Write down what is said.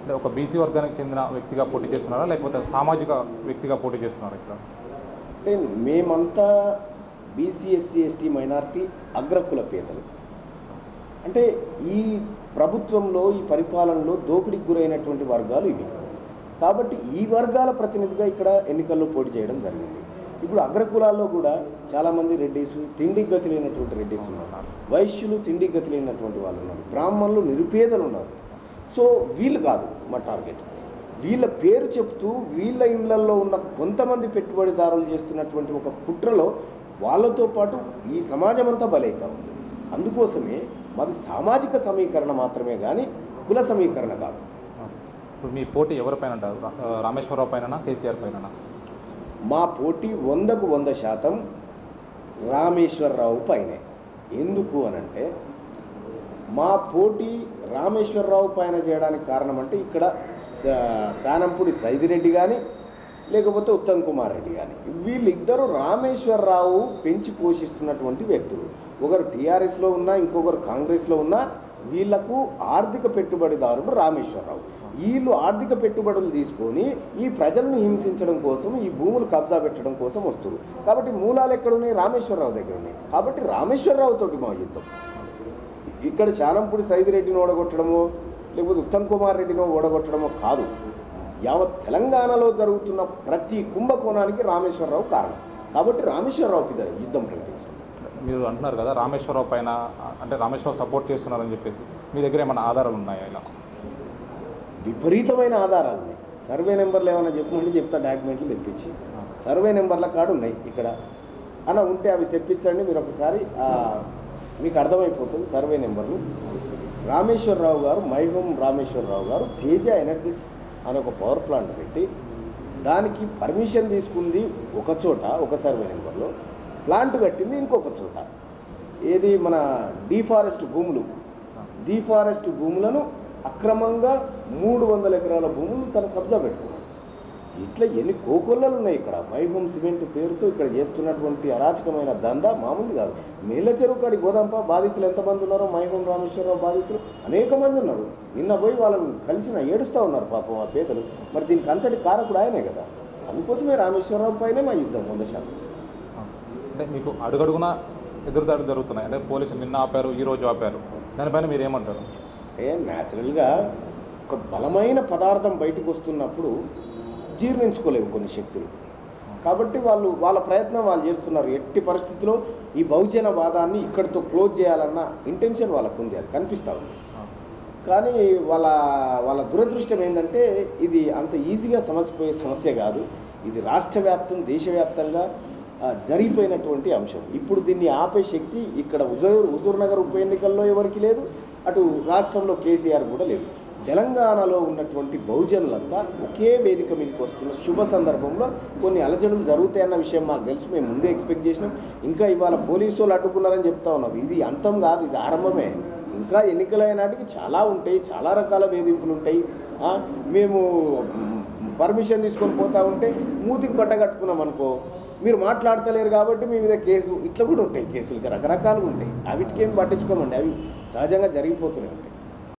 అంటే ఒక బీసీ వర్గానికి చెందిన వ్యక్తిగా పోటీ చేస్తున్నారా లేకపోతే సామాజిక వ్యక్తిగా పోటీ చేస్తున్నారా ఇక్కడ అంటే మేమంతా బీసీ ఎస్సీ ఎస్టీ మైనారిటీ అగ్రకుల పేదలు అంటే ఈ ప్రభుత్వంలో ఈ పరిపాలనలో దోపిడీకి గురైనటువంటి వర్గాలు ఇవి కాబట్టి ఈ వర్గాల ప్రతినిధిగా ఇక్కడ ఎన్నికల్లో పోటీ చేయడం జరిగింది ఇప్పుడు అగ్రకులాల్లో కూడా చాలామంది రెడ్డిస్ తిండి గతి లేనటువంటి రెడ్డిస్ ఉన్నారు వైశ్యులు తిండి గతి లేనటువంటి వాళ్ళు ఉన్నారు బ్రాహ్మణులు నిరుపేదలు ఉన్నారు సో వీళ్ళు కాదు మా టార్గెట్ వీళ్ళ పేరు చెప్తూ వీళ్ళ ఇళ్లలో ఉన్న కొంతమంది పెట్టుబడిదారులు చేస్తున్నటువంటి ఒక కుట్రలో వాళ్ళతో పాటు ఈ సమాజం అంతా బలైతా ఉంది అందుకోసమే మాది సామాజిక సమీకరణ మాత్రమే కానీ కుల సమీకరణ కాదు ఇప్పుడు మీ పోటీ ఎవరిపైన అంటారు రా- రామేశ్వరరావు పైన కేసీఆర్ పైన మా పోటీ వందకు వంద శాతం రామేశ్వరరావు పైనే ఎందుకు అనంటే మా పోటీ రామేశ్వరరావు పైన చేయడానికి కారణం అంటే ఇక్కడ సా- శానంపూడి సైదిరెడ్డి కానీ లేకపోతే ఉత్తమ్ కుమార్ రెడ్డి కానీ వీళ్ళిద్దరూ రామేశ్వరరావు పెంచి పోషిస్తున్నటువంటి వ్యక్తులు ఒకరు టీఆర్ఎస్లో ఉన్నా ఇంకొకరు కాంగ్రెస్లో ఉన్నా వీళ్లకు ఆర్థిక పెట్టుబడిదారుడు రామేశ్వరరావు వీళ్ళు ఆర్థిక పెట్టుబడులు తీసుకొని ఈ ప్రజలను హింసించడం కోసం ఈ భూములు కబ్జా పెట్టడం కోసం వస్తారు కాబట్టి మూలాలు ఎక్కడ ఉన్నాయి రామేశ్వరరావు దగ్గర ఉన్నాయి కాబట్టి రామేశ్వరరావు తోటి మా యుద్ధం ఇక్కడ శానంపూడి సైదిరెడ్డిని ఓడగొట్టడమో లేకపోతే ఉత్తమ్ కుమార్ రెడ్డిని ఓడగొట్టడమో కాదు యావత్ తెలంగాణలో జరుగుతున్న ప్రతి కుంభకోణానికి రామేశ్వరరావు కారణం కాబట్టి రామేశ్వరరావుకి ఇది యుద్ధం ప్రకటించాం మీరు అంటున్నారు కదా రామేశ్వరరావు పైన అంటే రామేశ్వరరావు సపోర్ట్ చేస్తున్నారని చెప్పేసి మీ దగ్గర ఏమైనా ఆధారాలు ఉన్నాయా ఇలా విపరీతమైన ఆధారాలు ఉన్నాయి సర్వే నెంబర్లు ఏమైనా చెప్పమంటే చెప్తా డాక్యుమెంట్లు తెప్పించి సర్వే నెంబర్ల కాడు ఉన్నాయి ఇక్కడ అన్న ఉంటే అవి తెప్పించండి మీరు ఒకసారి ఆ, మీకు అర్థమైపోతుంది సర్వే నెంబర్లు రామేశ్వరరావు గారు మై హోమ్ రామేశ్వరరావు గారు తేజ ఎనర్జీస్ అనే ఒక పవర్ ప్లాంట్ పెట్టి దానికి పర్మిషన్ తీసుకుంది ఒక చోట ఒక సర్వే నెంబర్లో ప్లాంట్ కట్టింది ఇంకొక చోట ఏది మన డీఫారెస్ట్ భూములు డీఫారెస్ట్ భూములను అక్రమంగా మూడు వందల ఎకరాల భూములు తన కబ్జా పెట్టుకున్నాడు ఇట్లా ఎన్ని కోకొల్లలు ఉన్నాయి ఇక్కడ మై హోమ్ సిమెంట్ పేరుతో ఇక్కడ చేస్తున్నటువంటి అరాచకమైన దందా మామూలు కాదు మేళ్ళ చెరువు కాడి గోదాంప బాధితులు ఎంతమంది ఉన్నారో మై హోమ్ రామేశ్వరరావు బాధితులు అనేక మంది ఉన్నారు నిన్న పోయి వాళ్ళని కలిసిన ఏడుస్తూ ఉన్నారు పాపం ఆ పేదలు మరి దీనికి అంతటి కారకుడు ఆయనే కదా అందుకోసమే రామేశ్వరరావు పైనే మా యుద్ధం వంద శాతం అంటే మీకు అడుగడుగున ఎదురుదాడులు జరుగుతున్నాయి అంటే పోలీసులు నిన్న ఆపారు ఈ రోజు ఆపారు దానిపైన మీరు ఏమంటారు అంటే న్యాచురల్గా ఒక బలమైన పదార్థం బయటకు వస్తున్నప్పుడు జీర్ణించుకోలేవు కొన్ని శక్తులు కాబట్టి వాళ్ళు వాళ్ళ ప్రయత్నం వాళ్ళు చేస్తున్నారు ఎట్టి పరిస్థితిలో ఈ బహుజన వాదాన్ని ఇక్కడితో క్లోజ్ చేయాలన్న ఇంటెన్షన్ వాళ్ళకు ఉంది అది కనిపిస్తూ ఉంది కానీ వాళ్ళ వాళ్ళ దురదృష్టం ఏంటంటే ఇది అంత ఈజీగా సమస్యపోయే సమస్య కాదు ఇది రాష్ట్ర వ్యాప్తం దేశవ్యాప్తంగా ఆ, జరిగిపోయినటువంటి అంశం ఇప్పుడు దీన్ని ఆపే శక్తి ఇక్కడ హుజూర్ హుజూర్ నగర్ ఉప ఎన్నికల్లో ఎవరికి లేదు అటు రాష్ట్రంలో కేసీఆర్ కూడా లేదు తెలంగాణలో ఉన్నటువంటి బహుజనులంతా ఒకే వేదిక మీదకి వస్తున్న శుభ సందర్భంలో కొన్ని అలజడులు జరుగుతాయన్న విషయం మాకు తెలుసు మేము ముందే ఎక్స్పెక్ట్ చేసినాం ఇంకా ఇవాళ పోలీసు వాళ్ళు అడ్డుకున్నారని చెప్తా ఉన్నాం ఇది అంతం కాదు ఇది ఆరంభమే ఇంకా ఎన్నికలైన నాటికి చాలా ఉంటాయి చాలా రకాల వేధింపులు ఉంటాయి ఆ, మేము పర్మిషన్ తీసుకొని పోతా ఉంటే మూతికి పట్ట కట్టుకున్నాం అనుకో మీరు మాట్లాడతలేరు కాబట్టి మీ మీద కేసు ఇట్లా కూడా ఉంటాయి కేసులు రకరకాలుగా ఉంటాయి అవిటికేం పట్టించుకోమండి అవి సహజంగా జరిగిపోతూనే ఉంటాయి